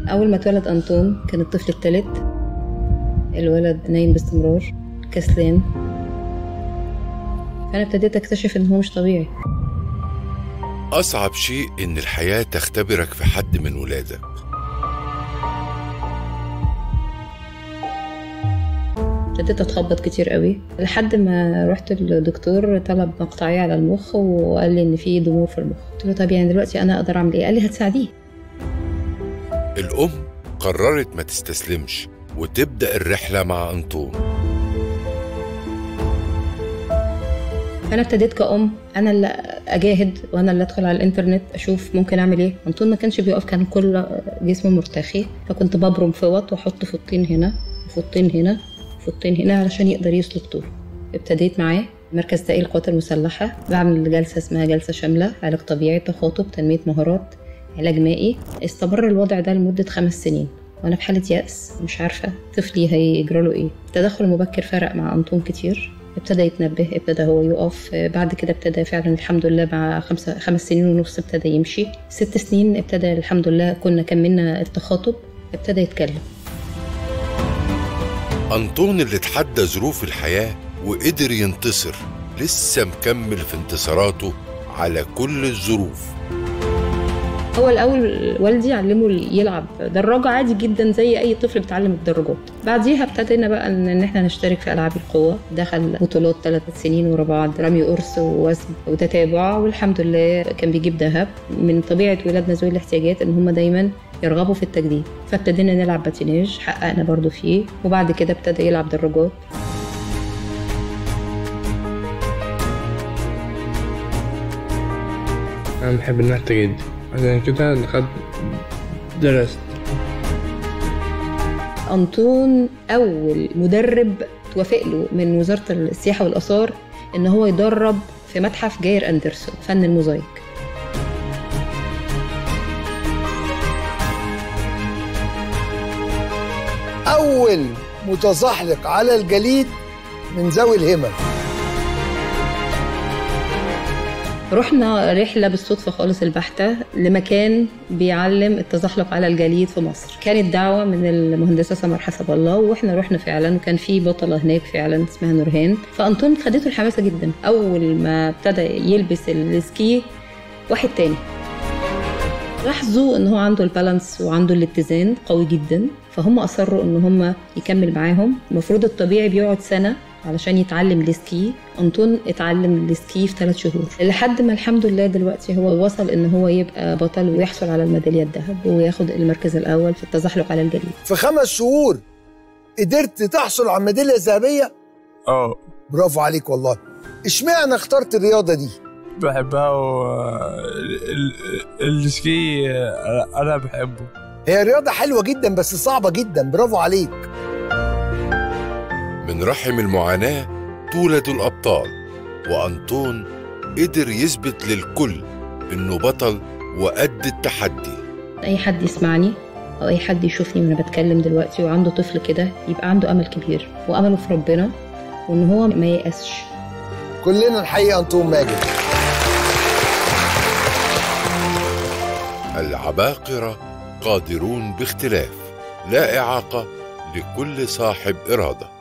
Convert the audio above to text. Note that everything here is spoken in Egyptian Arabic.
أول ما اتولد أنطون كان الطفل الثالث الولد نايم باستمرار كسلان فأنا ابتديت أكتشف إن هو مش طبيعي أصعب شيء إن الحياة تختبرك في حد من ولادك ابتديت اتخبط كتير قوي لحد ما رحت للدكتور طلب مقطعية على المخ وقال لي ان في ضمور في المخ قلت له طب يعني دلوقتي انا اقدر اعمل ايه قال لي هتساعديه الأم قررت ما تستسلمش وتبدأ الرحلة مع أنطون فانا ابتديت كأم انا اللي اجاهد وانا اللي ادخل على الانترنت اشوف ممكن اعمل ايه انطون ما كانش بيقف كان كل جسمه مرتخي فكنت ببرم فوط واحط فوطين هنا وفوطين هنا وفوطين هنا علشان يقدر يسلك طول ابتديت معاه مركز تأهيل القوات المسلحة بعمل جلسة اسمها جلسة شاملة علاج طبيعي تخاطب تنمية مهارات علاج مائي استمر الوضع ده لمدة خمس سنين وانا في حالة يأس مش عارفة طفلي هيجرى له ايه التدخل المبكر فرق مع أنطون كتير ابتدى يتنبه ابتدى هو يقف بعد كده ابتدى فعلا الحمد لله مع خمسة خمس سنين ونص ابتدى يمشي ست سنين ابتدى الحمد لله كنا كملنا التخاطب ابتدى يتكلم أنطون اللي تحدى ظروف الحياة وقدر ينتصر لسه مكمل في انتصاراته على كل الظروف هو الاول والدي علمه يلعب دراجه عادي جدا زي اي طفل بيتعلم الدراجات بعديها ابتدينا بقى ان احنا نشترك في العاب القوه دخل بطولات ثلاث سنين ورا بعض رمي قرص ووزن وتتابع والحمد لله كان بيجيب ذهب من طبيعه ولادنا ذوي الاحتياجات ان هم دايما يرغبوا في التجديد فابتدينا نلعب باتيناج حققنا برضو فيه وبعد كده ابتدى يلعب دراجات أنا بحب النحت جدا عشان كده دخلت درست أنطون أول مدرب توافق له من وزارة السياحة والآثار إن هو يدرب في متحف جاير أندرسون فن الموزايك أول متزحلق على الجليد من ذوي الهمم رحنا رحلة بالصدفة خالص البحتة لمكان بيعلم التزحلق على الجليد في مصر كانت دعوة من المهندسة سمر حسب الله واحنا رحنا فعلا وكان في بطلة هناك فعلا اسمها نورهان فأنطون خدته الحماسة جدا أول ما ابتدى يلبس السكي واحد تاني لاحظوا ان هو عنده البالانس وعنده الاتزان قوي جدا فهم اصروا ان هم يكمل معاهم المفروض الطبيعي بيقعد سنه علشان يتعلم السكي انطون اتعلم السكي في ثلاث شهور لحد ما الحمد لله دلوقتي هو وصل ان هو يبقى بطل ويحصل على الميداليه الذهب وياخد المركز الاول في التزحلق على الجليد في خمس شهور قدرت تحصل على الميداليه الذهبيه اه برافو عليك والله اشمعنى اخترت الرياضه دي بحبها و ال- ال- السكي انا بحبه هي رياضه حلوه جدا بس صعبه جدا برافو عليك من رحم المعاناة تولد الأبطال وأنطون قدر يثبت للكل إنه بطل وقد التحدي اي حد يسمعني او اي حد يشوفني وانا بتكلم دلوقتي وعنده طفل كده يبقى عنده امل كبير وامله في ربنا وان هو ما ييأسش كلنا الحقيقه انطون ماجد العباقرة قادرون باختلاف لا إعاقة لكل صاحب إرادة